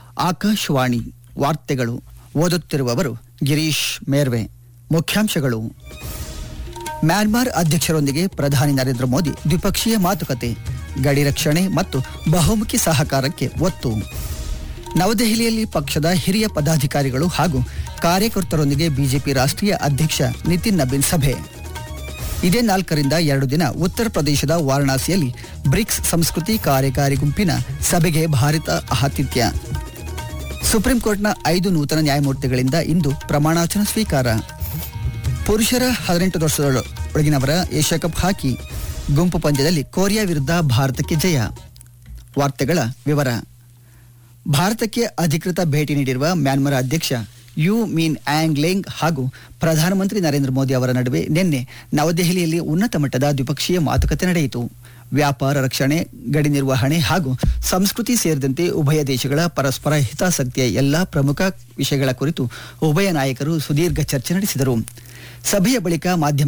ಆಕಾಶವಾಣಿ ವಾರ್ತೆಗಳು ಓದುತ್ತಿರುವವರು ಗಿರೀಶ್ ಮೇರ್ವೆ ಮುಖ್ಯಾಂಶಗಳು ಮ್ಯಾನ್ಮಾರ್ ಅಧ್ಯಕ್ಷರೊಂದಿಗೆ ಪ್ರಧಾನಿ ನರೇಂದ್ರ ಮೋದಿ ದ್ವಿಪಕ್ಷೀಯ ಮಾತುಕತೆ ಗಡಿ ರಕ್ಷಣೆ ಮತ್ತು ಬಹುಮುಖಿ ಸಹಕಾರಕ್ಕೆ ಒತ್ತು ನವದೆಹಲಿಯಲ್ಲಿ ಪಕ್ಷದ ಹಿರಿಯ ಪದಾಧಿಕಾರಿಗಳು ಹಾಗೂ ಕಾರ್ಯಕರ್ತರೊಂದಿಗೆ ಬಿಜೆಪಿ ರಾಷ್ಟ್ರೀಯ ಅಧ್ಯಕ್ಷ ನಿತಿನ್ ನಬೀನ್ ಸಭೆ ಇದೇ ನಾಲ್ಕರಿಂದ ಎರಡು ದಿನ ಉತ್ತರ ಪ್ರದೇಶದ ವಾರಣಾಸಿಯಲ್ಲಿ ಬ್ರಿಕ್ಸ್ ಸಂಸ್ಕೃತಿ ಕಾರ್ಯಕಾರಿ ಗುಂಪಿನ ಸಭೆಗೆ ಭಾರತ ಆತಿಥ್ಯ ಸುಪ್ರೀಂ ಕೋರ್ಟ್ನ ಐದು ನೂತನ ನ್ಯಾಯಮೂರ್ತಿಗಳಿಂದ ಇಂದು ಪ್ರಮಾಣವಚನ ಸ್ವೀಕಾರ ಪುರುಷರ ಹದಿನೆಂಟು ವರ್ಷದೊಳಗಿನವರ ಏಷ್ಯಾ ಕಪ್ ಹಾಕಿ ಗುಂಪು ಪಂದ್ಯದಲ್ಲಿ ಕೊರಿಯಾ ವಿರುದ್ಧ ಭಾರತಕ್ಕೆ ಜಯ ವಾರ್ತೆಗಳ ವಿವರ ಭಾರತಕ್ಕೆ ಅಧಿಕೃತ ಭೇಟಿ ನೀಡಿರುವ ಮ್ಯಾನ್ಮಾರ್ ಅಧ್ಯಕ್ಷ ಯು ಮೀನ್ ಆಂಗ್ ಲೆಂಗ್ ಹಾಗೂ ಪ್ರಧಾನಮಂತ್ರಿ ನರೇಂದ್ರ ಮೋದಿ ಅವರ ನಡುವೆ ನಿನ್ನೆ ನವದೆಹಲಿಯಲ್ಲಿ ಉನ್ನತ ಮಟ್ಟದ ದ್ವಿಪಕ್ಷೀಯ ಮಾತುಕತೆ ನಡೆಯಿತು ವ್ಯಾಪಾರ ರಕ್ಷಣೆ ಗಡಿ ನಿರ್ವಹಣೆ ಹಾಗೂ ಸಂಸ್ಕೃತಿ ಸೇರಿದಂತೆ ಉಭಯ ದೇಶಗಳ ಪರಸ್ಪರ ಹಿತಾಸಕ್ತಿಯ ಎಲ್ಲಾ ಪ್ರಮುಖ ವಿಷಯಗಳ ಕುರಿತು ಉಭಯ ನಾಯಕರು ಸುದೀರ್ಘ ಚರ್ಚೆ ನಡೆಸಿದರು ಸಭೆಯ ಬಳಿಕ ಮಾಧ್ಯಮ